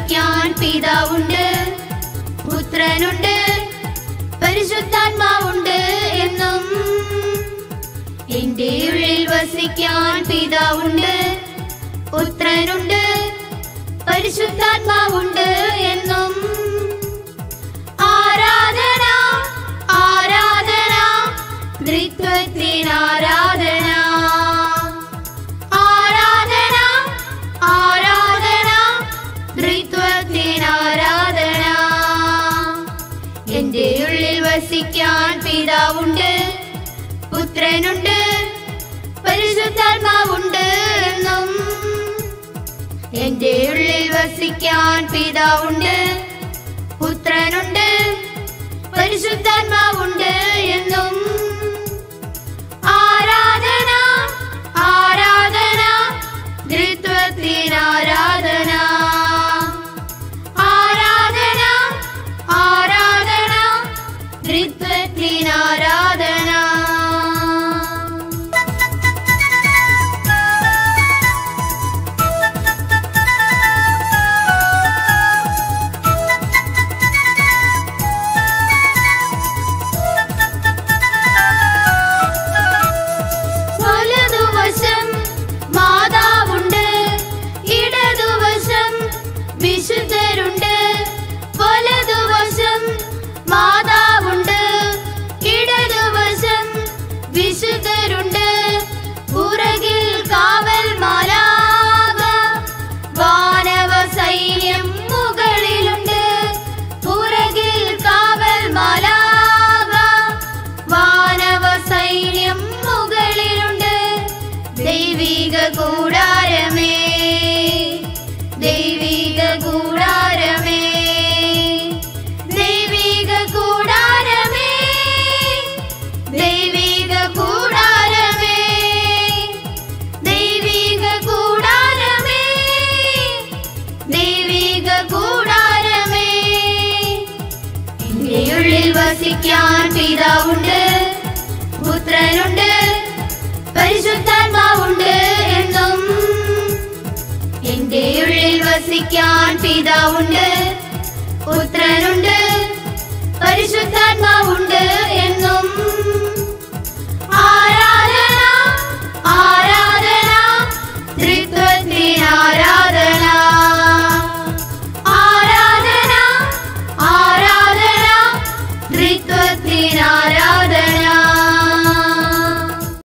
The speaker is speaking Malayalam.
വസിക്കാൻ പിതാവുണ്ട് പുത്രനുണ്ട് പരിശുദ്ധാത്മാവുണ്ട് എന്നും എന്റെ ഉള്ളിൽ വസിക്കാൻ പിതാവുണ്ട് പുത്രനുണ്ട് പരിശുദ്ധാത്മാവുണ്ട് എന്നും ആരാധന ആരാധന ത്രിത്വത്തിന് ആരാധന ആരാധന ആരാധന ത്രിത്വത്തിന് ആരാധന എന്റെ ഉള്ളിൽ വസിക്കാൻ പിതാവുണ്ട് പുത്രനുണ്ട് പരിശുദ്ധാത്മാവുണ്ട് എന്നും എന്റെ ഉള്ളിൽ വസിക്കാൻ പിതാവുണ്ട് പുത്രനുണ്ട് പരിശുദ്ധാത്മാവുണ്ട് എന്നും ആരാധന ആരാധന ത്രിത്വത്തിന് ആരാധന ആരാധന ആരാധന ത്രിത്വത്തിന് ആരാധന വലതുവശം മാതാവുണ്ട് ഇടതുവശം വിശുദ്ധരുണ്ട് വലതുവശം മാതാവുണ്ട് ഇടതുവശം വിശുദ്ധരുണ്ട് പുറകിൽ കാവൽ മാലാക വാനവ സൈന്യം മുകളിലുണ്ട് പുറകിൽ കാവൽ മാലാക വാനവ സൈന്യം മുകളിലുണ്ട് ദൈവിക കൂടാരമേ ദൈവിക കൂടാരമേ ദൈവിക കൂടാരമേ ദൈവിക കൂടാരമേ ദൈവിക കൂടാരമേ ദൈവിക കൂടാരമേ എന്റെ ഉള്ളിൽ വസിക്കാൻ പിതാവുണ്ട് പുത്രനുണ്ട് പരിശുദ്ധാത്മാവുണ്ട് എന്നും എന്റെ ഉള്ളിൽ വസിക്കാൻ പിതാവുണ്ട് പുത്രനുണ്ട് പരിശുദ്ധാത്മാവുണ്ട് എന്നും